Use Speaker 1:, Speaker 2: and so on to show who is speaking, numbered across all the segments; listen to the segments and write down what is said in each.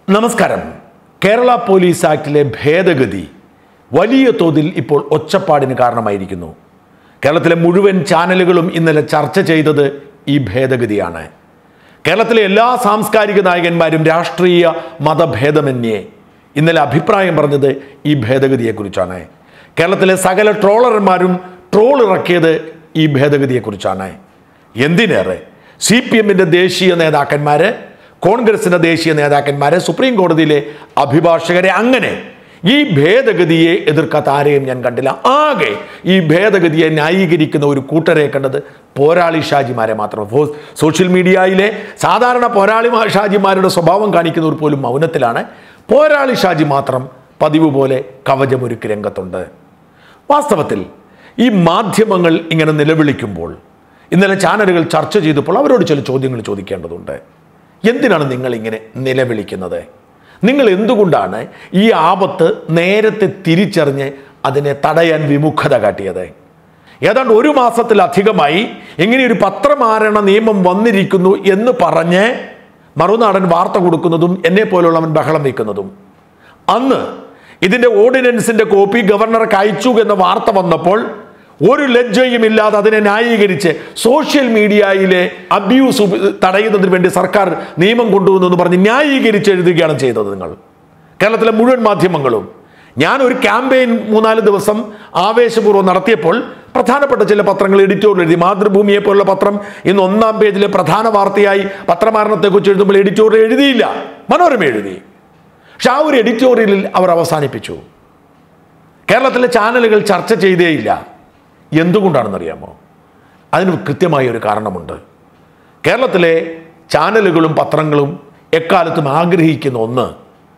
Speaker 1: നമസ്കാരം കേരള പോലീസ് ആക്ടിലെ ഭേദഗതി വലിയ തോതിൽ ഇപ്പോൾ ഒച്ചപ്പാടിന് കാരണമായിരിക്കുന്നു കേരളത്തിലെ മുഴുവൻ ചാനലുകളും ഇന്നലെ ചർച്ച ചെയ്തത് ഈ ഭേദഗതിയാണ് കേരളത്തിലെ എല്ലാ സാംസ്കാരിക നായകന്മാരും രാഷ്ട്രീയ മതഭേദമന്യേ ഇന്നലെ അഭിപ്രായം പറഞ്ഞത് ഈ ഭേദഗതിയെക്കുറിച്ചാണ് കേരളത്തിലെ സകല ട്രോളർമാരും ട്രോൾ ഇറക്കിയത് ഈ ഭേദഗതിയെക്കുറിച്ചാണ് എന്തിനേറെ സി പി എമ്മിൻ്റെ ദേശീയ നേതാക്കന്മാര് കോൺഗ്രസിൻ്റെ ദേശീയ നേതാക്കന്മാരെ സുപ്രീം കോടതിയിലെ അഭിഭാഷകരെ അങ്ങനെ ഈ ഭേദഗതിയെ എതിർക്കാത്ത ആരെയും ഞാൻ കണ്ടില്ല ആകെ ഈ ഭേദഗതിയെ ന്യായീകരിക്കുന്ന ഒരു കൂട്ടരെ കണ്ടത് പോരാളി ഷാജിമാരെ മാത്രം ഫോ- സോഷ്യൽ മീഡിയയിലെ സാധാരണ പോരാളി മാ- ഷാജിമാരുടെ സ്വഭാവം കാണിക്കുന്നവർ പോലും മൗനത്തിലാണ് പോരാളി ഷാജി മാത്രം പതിവ് പോലെ കവചമൊരുക്കി രംഗത്തുണ്ട് വാസ്തവത്തിൽ ഈ മാധ്യമങ്ങൾ ഇങ്ങനെ നിലവിളിക്കുമ്പോൾ ഇന്നലെ ചാനലുകൾ ചർച്ച ചെയ്തപ്പോൾ അവരോട് ചില ചോദ്യങ്ങൾ ചോദിക്കേണ്ടതുണ്ട് എന്തിനാണ് നിങ്ങൾ ഇങ്ങനെ നിലവിളിക്കുന്നത് നിങ്ങൾ എന്തുകൊണ്ടാണ് ഈ ആപത്ത് നേരത്തെ തിരിച്ചറിഞ്ഞ് അതിനെ തടയാൻ വിമുഖത കാട്ടിയത് ഏതാണ്ട് ഒരു മാസത്തിലധികമായി ഇങ്ങനെ ഒരു പത്രമാരണ നിയമം വന്നിരിക്കുന്നു എന്ന് പറഞ്ഞ് മറുനാടൻ വാർത്ത കൊടുക്കുന്നതും എന്നെ പോലുള്ളവൻ ബഹളം വയ്ക്കുന്നതും അന്ന് ഇതിന്റെ ഓർഡിനൻസിന്റെ കോപ്പി ഗവർണർക്ക് അയച്ചു എന്ന വാർത്ത വന്നപ്പോൾ ഒരു ലജ്ജയും ഇല്ലാതെ അതിനെ ന്യായീകരിച്ച് സോഷ്യൽ മീഡിയയിലെ അബ്യൂസ് ഉപ- തടയുന്നതിന് വേണ്ടി സർക്കാർ നിയമം കൊണ്ടുവന്നു എന്ന് പറഞ്ഞ് ന്യായീകരിച്ച് എഴുതുകയാണ് ചെയ്തത് നിങ്ങൾ കേരളത്തിലെ മുഴുവൻ മാധ്യമങ്ങളും ഞാൻ ഒരു ക്യാമ്പയിൻ മൂന്നാല് ദിവസം ആവേശപൂർവ്വം നടത്തിയപ്പോൾ പ്രധാനപ്പെട്ട ചില പത്രങ്ങൾ എഡിറ്റോറിയൽ എഴുതി മാതൃഭൂമിയെ പോലുള്ള പത്രം ഇന്ന് ഒന്നാം പേജിലെ പ്രധാന വാർത്തയായി പത്രമാരണത്തെക്കുറിച്ച് എഴുതുമ്പോൾ എഡിറ്റോറിയൽ എഴുതിയില്ല മനോരമ എഴുതി പക്ഷെ ആ ഒരു എഡിറ്റോറിയലിൽ അവർ അവസാനിപ്പിച്ചു കേരളത്തിലെ ചാനലുകൾ ചർച്ച ചെയ്തേയില്ല എന്തുകൊണ്ടാണെന്നറിയാമോ അതിന് കൃത്യമായ ഒരു കാരണമുണ്ട് കേരളത്തിലെ ചാനലുകളും പത്രങ്ങളും എക്കാലത്തും ആഗ്രഹിക്കുന്ന ഒന്ന്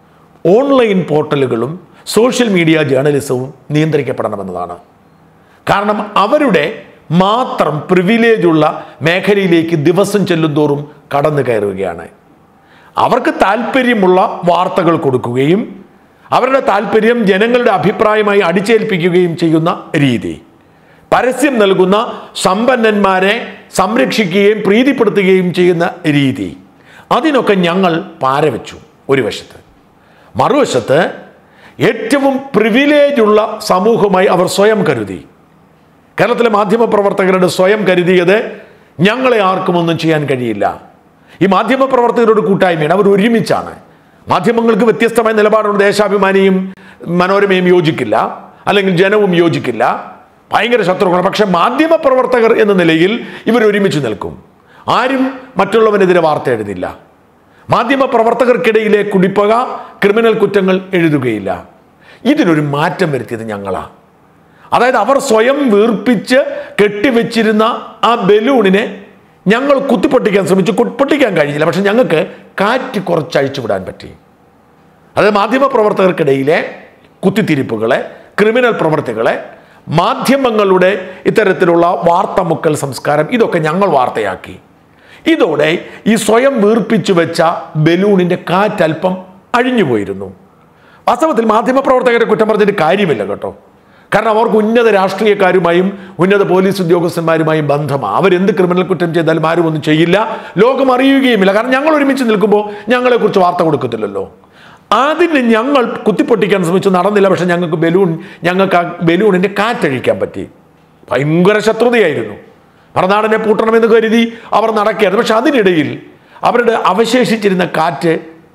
Speaker 1: ഓൺലൈൻ പോർട്ടലുകളും സോഷ്യൽ മീഡിയ ജേർണലിസവും നിയന്ത്രിക്കപ്പെടണമെന്നതാണ് കാരണം അവരുടെ മാത്രം പ്രിവിലേജുള്ള മേഖലയിലേക്ക് ദിവസം ചെല്ലുന്തോറും കടന്നു കയറുകയാണ് അവർക്ക് താല്പര്യമുള്ള വാർത്തകൾ കൊടുക്കുകയും അവരുടെ താല്പര്യം ജനങ്ങളുടെ അഭിപ്രായമായി അടിച്ചേൽപ്പിക്കുകയും ചെയ്യുന്ന രീതി പരസ്യം നൽകുന്ന സമ്പന്നന്മാരെ സംരക്ഷിക്കുകയും പ്രീതിപ്പെടുത്തുകയും ചെയ്യുന്ന രീതി അതിനൊക്കെ ഞങ്ങൾ പാരവെച്ചു ഒരു വശത്ത് മറുവശത്ത് ഏറ്റവും പ്രിവിലേജ് ഉള്ള സമൂഹമായി അവർ സ്വയം കരുതി കേരളത്തിലെ മാധ്യമപ്രവർത്തകരുടെ സ്വയം കരുതിയത് ഞങ്ങളെ ആർക്കും ഒന്നും ചെയ്യാൻ കഴിയില്ല ഈ മാധ്യമപ്രവർത്തകരുടെ കൂട്ടായ്മയാണ് അവർ ഒരുമിച്ചാണ് മാധ്യമങ്ങൾക്ക് വ്യത്യസ്തമായ നിലപാടുണ്ട് ദേശാഭിമാനിയും മനോരമയും യോജിക്കില്ല അല്ലെങ്കിൽ ജനവും യോജിക്കില്ല ഭയങ്കര ശത്രുക്കളാണ് പക്ഷെ മാധ്യമപ്രവർത്തകർ എന്ന നിലയിൽ ഇവർ ഒരുമിച്ച് നിൽക്കും ആരും മറ്റുള്ളവനെതിരെ വാർത്ത എഴുതില്ല മാധ്യമ പ്രവർത്തകർക്കിടയിലെ കുടിപ്പക ക്രിമിനൽ കുറ്റങ്ങൾ എഴുതുകയില്ല ഇതിനൊരു മാറ്റം വരുത്തിയത് ഞങ്ങളാ അതായത് അവർ സ്വയം വീർപ്പിച്ച് കെട്ടിവെച്ചിരുന്ന ആ ബലൂണിനെ ഞങ്ങൾ കുത്തിപ്പൊട്ടിക്കാൻ ശ്രമിച്ചു കു- പൊട്ടിക്കാൻ കഴിഞ്ഞില്ല പക്ഷെ ഞങ്ങൾക്ക് കാറ്റ് കുറച്ച് അഴിച്ചുവിടാൻ പറ്റി അതായത് മാധ്യമ പ്രവർത്തകർക്കിടയിലെ കുത്തിത്തിരിപ്പുകളെ ക്രിമിനൽ പ്രവർത്തികളെ മാധ്യമങ്ങളുടെ ഇത്തരത്തിലുള്ള വാർത്തമുക്കൽ സംസ്കാരം ഇതൊക്കെ ഞങ്ങൾ വാർത്തയാക്കി ഇതോടെ ഈ സ്വയം വീർപ്പിച്ചു വെച്ച ബലൂണിന്റെ കാറ്റൽപ്പം അഴിഞ്ഞുപോയിരുന്നു വാസ്തവത്തിൽ മാധ്യമപ്രവർത്തകരെ കുറ്റം പറഞ്ഞിട്ട് കാര്യമില്ല കേട്ടോ കാരണം അവർക്ക് ഉന്നത രാഷ്ട്രീയക്കാരുമായും ഉന്നത പോലീസ് ഉദ്യോഗസ്ഥന്മാരുമായും ബന്ധമാണ് അവരെന്ത് ക്രിമിനൽ കുറ്റം ചെയ്താലും ആരും ഒന്നും ചെയ്യില്ല ലോകം അറിയുകയുമില്ല കാരണം ഞങ്ങൾ ഒരുമിച്ച് നിൽക്കുമ്പോൾ ഞങ്ങളെക്കുറിച്ച് വാർത്ത കൊടുക്കത്തില്ലല്ലോ അതിന് ഞങ്ങൾ കുത്തിപ്പൊട്ടിക്കാൻ ശ്രമിച്ചു നടന്നില്ല പക്ഷെ ഞങ്ങൾക്ക് ബലൂൺ ഞങ്ങൾക്ക് ആ ബലൂണിന്റെ കാറ്റഴിക്കാൻ പറ്റി ഭയങ്കര ശത്രുതയായിരുന്നു മറുനാടനെ പൂട്ടണമെന്ന് കരുതി അവർ നടക്കുകയായിരുന്നു പക്ഷെ അതിനിടയിൽ അവരുടെ അവശേഷിച്ചിരുന്ന കാറ്റ്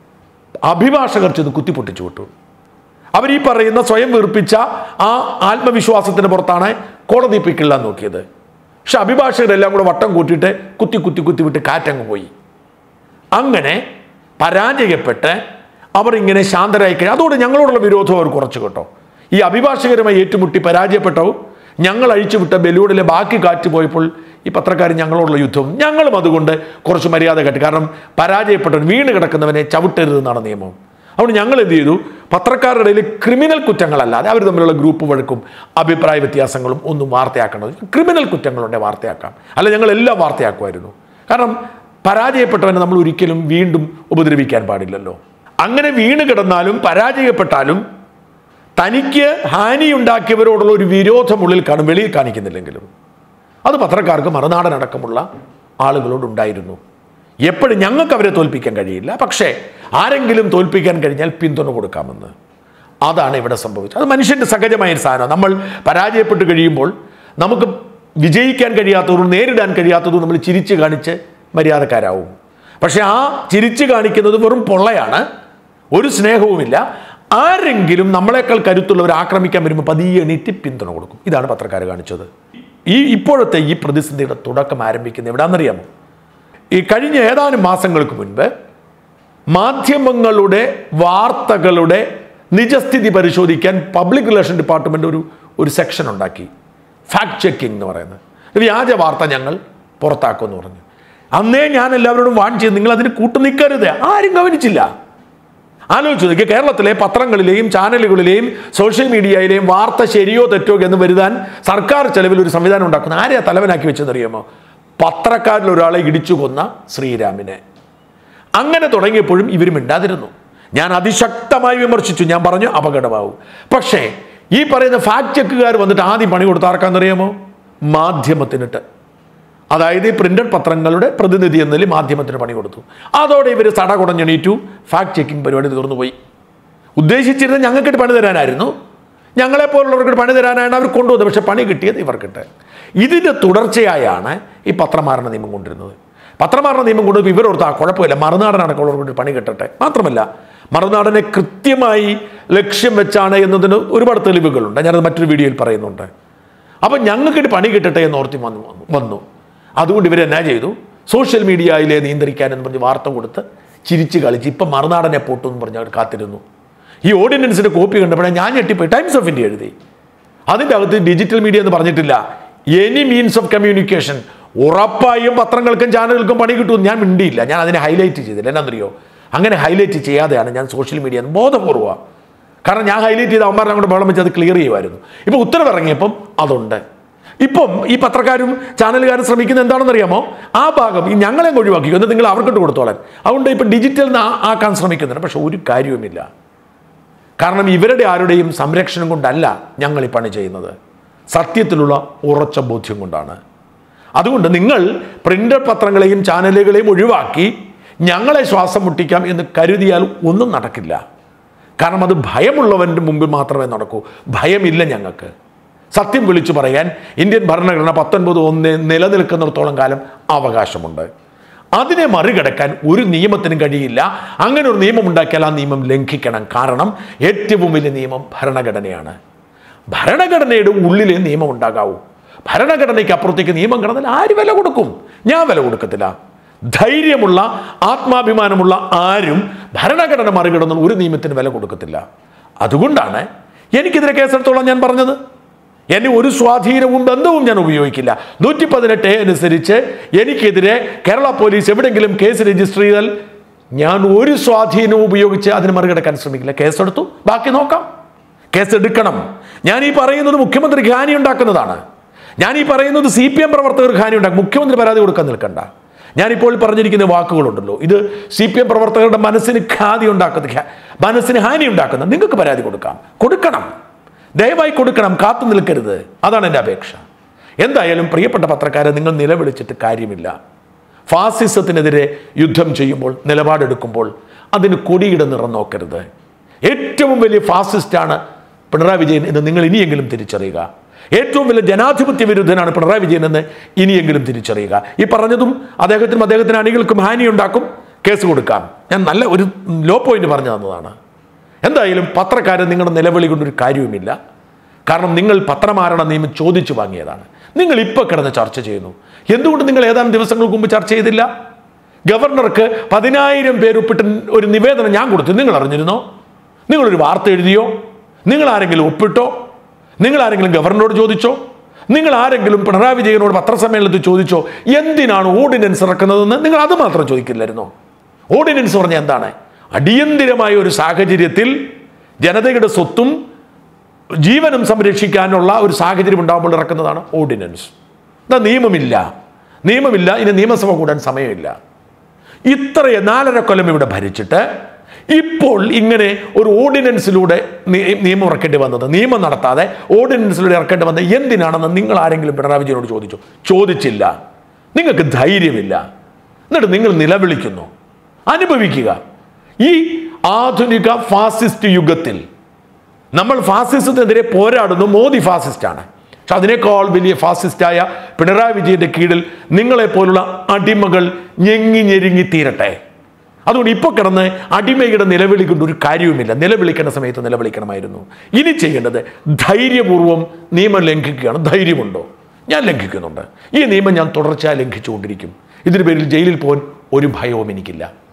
Speaker 1: അഭിഭാഷകർ ചെന്ന് കുത്തിപ്പൊട്ടിച്ചു വിട്ടു അവർ ഈ പറയുന്ന സ്വയം വീർപ്പിച്ച ആ ആത്മവിശ്വാസത്തിന് പുറത്താണ് കോടതി പിക്കിള്ള നോക്കിയത് പക്ഷെ അഭിഭാഷകരെല്ലാം കൂടെ വട്ടം കൂട്ടിയിട്ട് കുത്തി കുത്തി കുത്തി വിട്ട് കാറ്റങ്ങ് പോയി അങ്ങനെ പരാജയപ്പെട്ട് അവർ ഇങ്ങനെ ശാന്തരായി കഴിഞ്ഞു അതോടെ ഞങ്ങളോടുള്ള വിരോധം അവർ കുറച്ചു കേട്ടോ ഈ അഭിഭാഷകരുമായി ഏറ്റുമുട്ടി പരാജയപ്പെട്ടോ ഞങ്ങൾ അഴിച്ചുവിട്ട ബലൂണിലെ ബാക്കി കാറ്റ് പോയപ്പോൾ ഈ പത്രക്കാർ ഞങ്ങളോടുള്ള യുദ്ധം ഞങ്ങളും അതുകൊണ്ട് കുറച്ച് മര്യാദ കാട്ടി കാരണം പരാജയപ്പെട്ടവൻ വീണ് കിടക്കുന്നവനെ ചവിട്ടരുതെന്നാണ് നിയമം അതുകൊണ്ട് ഞങ്ങൾ എന്ത് ചെയ്തു പത്രക്കാരുടെ ഇടയിൽ ക്രിമിനൽ കുറ്റങ്ങളല്ലാതെ അവർ തമ്മിലുള്ള ഗ്രൂപ്പ് വഴക്കും അഭിപ്രായ വ്യത്യാസങ്ങളും ഒന്നും വാർത്തയാക്കേണ്ടത് ക്രിമിനൽ കുറ്റങ്ങളുണ്ടെ വാർത്തയാക്കാം അല്ല ഞങ്ങൾ എല്ലാം വാർത്തയാക്കുമായിരുന്നു കാരണം പരാജയപ്പെട്ടവനെ നമ്മൾ ഒരിക്കലും വീണ്ടും ഉപദ്രവിക്കാൻ പാടില്ലല്ലോ അങ്ങനെ വീണ് കിടന്നാലും പരാജയപ്പെട്ടാലും തനിക്ക് ഹാനിയുണ്ടാക്കിയവരോടുള്ള ഒരു വിരോധം ഉള്ളിൽ കാണും വെളിയിൽ കാണിക്കുന്നില്ലെങ്കിലും അത് പത്രക്കാർക്ക് മറുനാടനടക്കമുള്ള ആളുകളോടുണ്ടായിരുന്നു എപ്പോഴും ഞങ്ങൾക്ക് അവരെ തോൽപ്പിക്കാൻ കഴിയില്ല പക്ഷേ ആരെങ്കിലും തോൽപ്പിക്കാൻ കഴിഞ്ഞാൽ പിന്തുണ കൊടുക്കാമെന്ന് അതാണ് ഇവിടെ സംഭവിച്ചത് അത് മനുഷ്യൻ്റെ സഹജമായ ഒരു സാധനം നമ്മൾ പരാജയപ്പെട്ട് കഴിയുമ്പോൾ നമുക്ക് വിജയിക്കാൻ കഴിയാത്തതും നേരിടാൻ കഴിയാത്തതും നമ്മൾ ചിരിച്ച് കാണിച്ച് മര്യാദക്കാരാവും പക്ഷെ ആ ചിരിച്ച് കാണിക്കുന്നത് വെറും പൊള്ളയാണ് ഒരു സ്നേഹവുമില്ല ആരെങ്കിലും നമ്മളെക്കാൾ കരുത്തുള്ളവർ ആക്രമിക്കാൻ വരുമ്പോൾ പതിയെ എണീറ്റ് പിന്തുണ കൊടുക്കും ഇതാണ് പത്രക്കാർ കാണിച്ചത് ഈ ഇപ്പോഴത്തെ ഈ പ്രതിസന്ധിയുടെ തുടക്കം ആരംഭിക്കുന്നത് എവിടാണെന്നറിയാമോ ഈ കഴിഞ്ഞ ഏതാനും മാസങ്ങൾക്ക് മുൻപ് മാധ്യമങ്ങളുടെ വാർത്തകളുടെ നിജസ്ഥിതി പരിശോധിക്കാൻ പബ്ലിക് റിലേഷൻ ഡിപ്പാർട്ട്മെന്റ് ഒരു ഒരു സെക്ഷൻ ഉണ്ടാക്കി ഫാക്ട് ചെക്കിംഗ് എന്ന് പറയുന്നത് വ്യാജ വാർത്ത ഞങ്ങൾ പുറത്താക്കുമെന്ന് പറഞ്ഞു അന്നേ ഞാൻ എല്ലാവരോടും വാൺ ചെയ്ത് നിങ്ങൾ അതിന് കൂട്ടു നിൽക്കരുത് ആരും ഗവനിച്ചില്ല ആലോചിച്ചു നോക്കിയ കേരളത്തിലെ പത്രങ്ങളിലെയും ചാനലുകളിലെയും സോഷ്യൽ മീഡിയയിലെയും വാർത്ത ശരിയോ തെറ്റോ എന്ന് വരുതാൻ സർക്കാർ ചെലവിൽ ഒരു സംവിധാനം ഉണ്ടാക്കുന്ന ആരെയാ തലവനാക്കി വെച്ചെന്നറിയാമോ പത്രക്കാരിൽ ഒരാളെ ഇടിച്ചു കൊന്ന ശ്രീരാമിനെ അങ്ങനെ തുടങ്ങിയപ്പോഴും ഇവർ മിണ്ടാതിരുന്നു ഞാൻ അതിശക്തമായി വിമർശിച്ചു ഞാൻ പറഞ്ഞു അപകടമാവും പക്ഷേ ഈ പറയുന്ന ഫാക്ട് ചെക്കുകാർ വന്നിട്ട് ആദ്യം പണി കൊടുത്ത ആർക്കാണെന്നറിയാമോ മാധ്യമത്തിനിട്ട് അതായത് ഈ പ്രിന്റഡ് പത്രങ്ങളുടെ പ്രതിനിധി എന്ന നിലയിൽ മാധ്യമത്തിന് പണി കൊടുത്തു അതോടെ ഇവർ സട കുടഞ്ഞെണീറ്റു ഫാക്ട് ചെക്കിംഗ് പരിപാടി തീർന്നു പോയി ഉദ്ദേശിച്ചിരുന്നത് ഞങ്ങൾക്കിട്ട് പണി തരാനായിരുന്നു ഞങ്ങളെപ്പോലുള്ളവർക്ക് പണി തരാനാണ് അവർ കൊണ്ടുവന്നത് പക്ഷെ പണി കിട്ടിയത് ഇവർക്കിട്ട് ഇതിൻ്റെ തുടർച്ചയായാണ് ഈ പത്രമാരണ നിയമം കൊണ്ടിരുന്നത് പത്രമാരണ നിയമം കൊണ്ട് ഇവരോർത്ത് ആ കുഴപ്പമില്ല മറുനാടൻ അടക്കമുള്ളവർക്ക് പണി കിട്ടട്ടെ മാത്രമല്ല മറുനാടനെ കൃത്യമായി ലക്ഷ്യം വെച്ചാണ് എന്നതിന് ഒരുപാട് തെളിവുകളുണ്ട് ഞാനത് മറ്റൊരു വീഡിയോയിൽ പറയുന്നുണ്ട് അപ്പം ഞങ്ങൾക്കിട്ട് പണി കിട്ടട്ടെ എന്ന് ഓർത്തി വന്നു വന്നു അതുകൊണ്ട് ഇവരെന്നാ ചെയ്തു സോഷ്യൽ മീഡിയയിലെ നിയന്ത്രിക്കാൻ എന്ന് പറഞ്ഞ് വാർത്ത കൊടുത്ത് ചിരിച്ച് കളിച്ച് ഇപ്പം മറുനാടനെ പോട്ടു എന്ന് പറഞ്ഞ് അവർ കാത്തിരുന്നു ഈ ഓർഡിനൻസിൻ്റെ കോപ്പി കണ്ടപ്പോഴേ ഞാൻ ഞെട്ടിപ്പോയി ടൈംസ് ഓഫ് ഇന്ത്യ എഴുതി അതിൻ്റെ അകത്ത് ഡിജിറ്റൽ മീഡിയ എന്ന് പറഞ്ഞിട്ടില്ല എനി മീൻസ് ഓഫ് കമ്മ്യൂണിക്കേഷൻ ഉറപ്പായും പത്രങ്ങൾക്കും ചാനലുകൾക്കും പണി കിട്ടുമെന്ന് ഞാൻ മിണ്ടിയില്ല ഞാൻ അതിനെ ഹൈലൈറ്റ് ചെയ്തില്ല എന്നാന്നറിയോ അങ്ങനെ ഹൈലൈറ്റ് ചെയ്യാതെയാണ് ഞാൻ സോഷ്യൽ മീഡിയ ബോധപൂർവ്വം കാരണം ഞാൻ ഹൈലൈറ്റ് ചെയ്ത അവന്മാരെ അങ്ങോട്ട് ബഹളം വെച്ച് അത് ക്ലിയർ ചെയ്യുമായിരുന്നു ഇപ്പം ഉത്തരവിറങ്ങിയപ്പം അതുണ്ട് ഇപ്പം ഈ പത്രക്കാരും ചാനലുകാരും ശ്രമിക്കുന്നത് എന്താണെന്നറിയാമോ ആ ഭാഗം ഈ ഞങ്ങളെ അങ്ങ് ഒഴിവാക്കി എന്ന് നിങ്ങൾ അവർക്കിട്ട് കൊടുത്തോളാൻ അതുകൊണ്ട് ഇപ്പം ഡിജിറ്റൽ ആക്കാൻ ശ്രമിക്കുന്നുണ്ട് പക്ഷെ ഒരു കാര്യവുമില്ല കാരണം ഇവരുടെ ആരുടെയും സംരക്ഷണം കൊണ്ടല്ല ഞങ്ങൾ ഈ പണി ചെയ്യുന്നത് സത്യത്തിലുള്ള ഉറച്ച ബോധ്യം കൊണ്ടാണ് അതുകൊണ്ട് നിങ്ങൾ പ്രിന്റഡ് പത്രങ്ങളെയും ചാനലുകളെയും ഒഴിവാക്കി ഞങ്ങളെ ശ്വാസം മുട്ടിക്കാം എന്ന് കരുതിയാൽ ഒന്നും നടക്കില്ല കാരണം അത് ഭയമുള്ളവൻ്റെ മുമ്പിൽ മാത്രമേ നടക്കൂ ഭയമില്ല ഞങ്ങൾക്ക് സത്യം വിളിച്ചു പറയാൻ ഇന്ത്യൻ ഭരണഘടന പത്തൊൻപത് ഒന്ന് നിലനിൽക്കുന്നിടത്തോളം കാലം അവകാശമുണ്ട് അതിനെ മറികടക്കാൻ ഒരു നിയമത്തിനും കഴിയില്ല അങ്ങനെ ഒരു നിയമം ഉണ്ടാക്കിയാൽ ആ നിയമം ലംഘിക്കണം കാരണം ഏറ്റവും വലിയ നിയമം ഭരണഘടനയാണ് ഭരണഘടനയുടെ ഉള്ളിലെ നിയമം ഉണ്ടാകാവൂ ഭരണഘടനയ്ക്ക് അപ്പുറത്തേക്ക് നിയമം കിടന്നാൽ ആര് വില കൊടുക്കും ഞാൻ വില കൊടുക്കത്തില്ല ധൈര്യമുള്ള ആത്മാഭിമാനമുള്ള ആരും ഭരണഘടന മറികടന്ന് ഒരു നിയമത്തിന് വില കൊടുക്കത്തില്ല അതുകൊണ്ടാണ് എനിക്കെതിരെ കേസെടുത്തോളാം ഞാൻ പറഞ്ഞത് എന്നെ ഒരു സ്വാധീനവും ബന്ധവും ഞാൻ ഉപയോഗിക്കില്ല നൂറ്റി പതിനെട്ട് എ അനുസരിച്ച് എനിക്കെതിരെ കേരള പോലീസ് എവിടെയെങ്കിലും കേസ് രജിസ്റ്റർ ചെയ്താൽ ഞാൻ ഒരു സ്വാധീനവും ഉപയോഗിച്ച് അതിന് മറികടക്കാൻ ശ്രമിക്കില്ല കേസെടുത്തു ബാക്കി നോക്കാം കേസ് എടുക്കണം ഞാൻ ഈ പറയുന്നത് മുഖ്യമന്ത്രിക്ക് ഹാനി ഉണ്ടാക്കുന്നതാണ് ഞാൻ ഈ പറയുന്നത് സി പി എം പ്രവർത്തകർക്ക് ഹാനി ഉണ്ടാക്കും മുഖ്യമന്ത്രി പരാതി കൊടുക്കാൻ നിൽക്കണ്ട ഞാനിപ്പോൾ പറഞ്ഞിരിക്കുന്ന വാക്കുകളുണ്ടല്ലോ ഇത് സി പി എം പ്രവർത്തകരുടെ മനസ്സിന് ഖാതി ഉണ്ടാക്കുന്ന ഖ്യാ- മനസ്സിന് ഹാനി ഉണ്ടാക്കുന്ന നിങ്ങൾക്ക് പരാതി കൊടുക്കാം കൊടുക്കണം ദയവായി കൊടുക്കണം കാത്തു നിൽക്കരുത് അതാണ് എൻ്റെ അപേക്ഷ എന്തായാലും പ്രിയപ്പെട്ട പത്രക്കാരെ നിങ്ങൾ നിലവിളിച്ചിട്ട് കാര്യമില്ല ഫാസിസത്തിനെതിരെ യുദ്ധം ചെയ്യുമ്പോൾ നിലപാടെടുക്കുമ്പോൾ അതിന് കൊടിയുടെ നിറം നോക്കരുത് ഏറ്റവും വലിയ ഫാസിസ്റ്റാണ് പിണറായി വിജയൻ എന്ന് നിങ്ങൾ ഇനിയെങ്കിലും തിരിച്ചറിയുക ഏറ്റവും വലിയ ജനാധിപത്യ വിരുദ്ധനാണ് പിണറായി വിജയൻ എന്ന് ഇനിയെങ്കിലും തിരിച്ചറിയുക ഈ പറഞ്ഞതും അദ്ദേഹത്തിനും അദ്ദേഹത്തിന് അണികൾക്കും ഹാനിയുണ്ടാക്കും കേസ് കൊടുക്കാം ഞാൻ നല്ല ഒരു ലോ പോയിന്റ് പറഞ്ഞു തന്നതാണ് എന്തായാലും പത്രക്കാരൻ നിങ്ങളുടെ നിലവിളി കൊണ്ടൊരു കാര്യവുമില്ല കാരണം നിങ്ങൾ പത്രമാരണ നിയമം ചോദിച്ചു വാങ്ങിയതാണ് നിങ്ങൾ ഇപ്പോൾ കിടന്ന് ചർച്ച ചെയ്യുന്നു എന്തുകൊണ്ട് നിങ്ങൾ ഏതാനും ദിവസങ്ങൾക്ക് മുമ്പ് ചർച്ച ചെയ്തില്ല ഗവർണർക്ക് പതിനായിരം പേര് ഒപ്പിട്ട് ഒരു നിവേദനം ഞാൻ കൊടുത്തു നിങ്ങൾ അറിഞ്ഞിരുന്നോ നിങ്ങളൊരു വാർത്ത എഴുതിയോ നിങ്ങൾ ആരെങ്കിലും ഒപ്പിട്ടോ നിങ്ങൾ ആരെങ്കിലും ഗവർണറോട് ചോദിച്ചോ നിങ്ങൾ ആരെങ്കിലും പിണറായി വിജയനോട് പത്രസമ്മേളനത്തിൽ ചോദിച്ചോ എന്തിനാണ് ഓർഡിനൻസ് ഇറക്കുന്നതെന്ന് നിങ്ങൾ അത് മാത്രം ചോദിക്കില്ലായിരുന്നോ ഓർഡിനൻസ് പറഞ്ഞാൽ എന്താണ് അടിയന്തിരമായ ഒരു സാഹചര്യത്തിൽ ജനതയുടെ സ്വത്തും ജീവനും സംരക്ഷിക്കാനുള്ള ഒരു സാഹചര്യം ഉണ്ടാകുമ്പോൾ ഇറക്കുന്നതാണ് ഓർഡിനൻസ് എന്താ നിയമമില്ല നിയമമില്ല ഇനി നിയമസഭ കൂടാൻ സമയമില്ല ഇത്രയെ നാലര കൊല്ലം ഇവിടെ ഭരിച്ചിട്ട് ഇപ്പോൾ ഇങ്ങനെ ഒരു ഓർഡിനൻസിലൂടെ നി- നിയമം ഇറക്കേണ്ടി വന്നത് നിയമം നടത്താതെ ഓർഡിനൻസിലൂടെ ഇറക്കേണ്ടി വന്നത് എന്തിനാണെന്ന് നിങ്ങൾ ആരെങ്കിലും പിണറായി വിജയനോട് ചോദിച്ചു ചോദിച്ചില്ല നിങ്ങൾക്ക് ധൈര്യമില്ല എന്നിട്ട് നിങ്ങൾ നിലവിളിക്കുന്നു അനുഭവിക്കുക ഈ ആധുനിക ഫാസിസ്റ്റ് യുഗത്തിൽ നമ്മൾ ഫാസിസത്തിനെതിരെ പോരാടുന്നു മോദി ഫാസിസ്റ്റാണ് പക്ഷെ അതിനേക്കാൾ വലിയ ഫാസിസ്റ്റായ പിണറായി വിജയന്റെ കീഴിൽ നിങ്ങളെപ്പോലുള്ള അടിമകൾ ഞെങ്ങി ഞെരുങ്ങി തീരട്ടെ അതുകൊണ്ട് ഇപ്പോൾ കിടന്ന് അടിമയുടെ നിലവിളിക്കൊണ്ട് ഒരു കാര്യവുമില്ല നിലവിളിക്കേണ്ട സമയത്ത് നിലവിളിക്കണമായിരുന്നു ഇനി ചെയ്യേണ്ടത് ധൈര്യപൂർവ്വം നിയമം ലംഘിക്കുകയാണ് ധൈര്യമുണ്ടോ ഞാൻ ലംഘിക്കുന്നുണ്ട് ഈ നിയമം ഞാൻ തുടർച്ചയായി ലംഘിച്ചുകൊണ്ടിരിക്കും ഇതിന് പേരിൽ ജയിലിൽ പോകാൻ ഒരു ഭയവും എനിക്കില്ല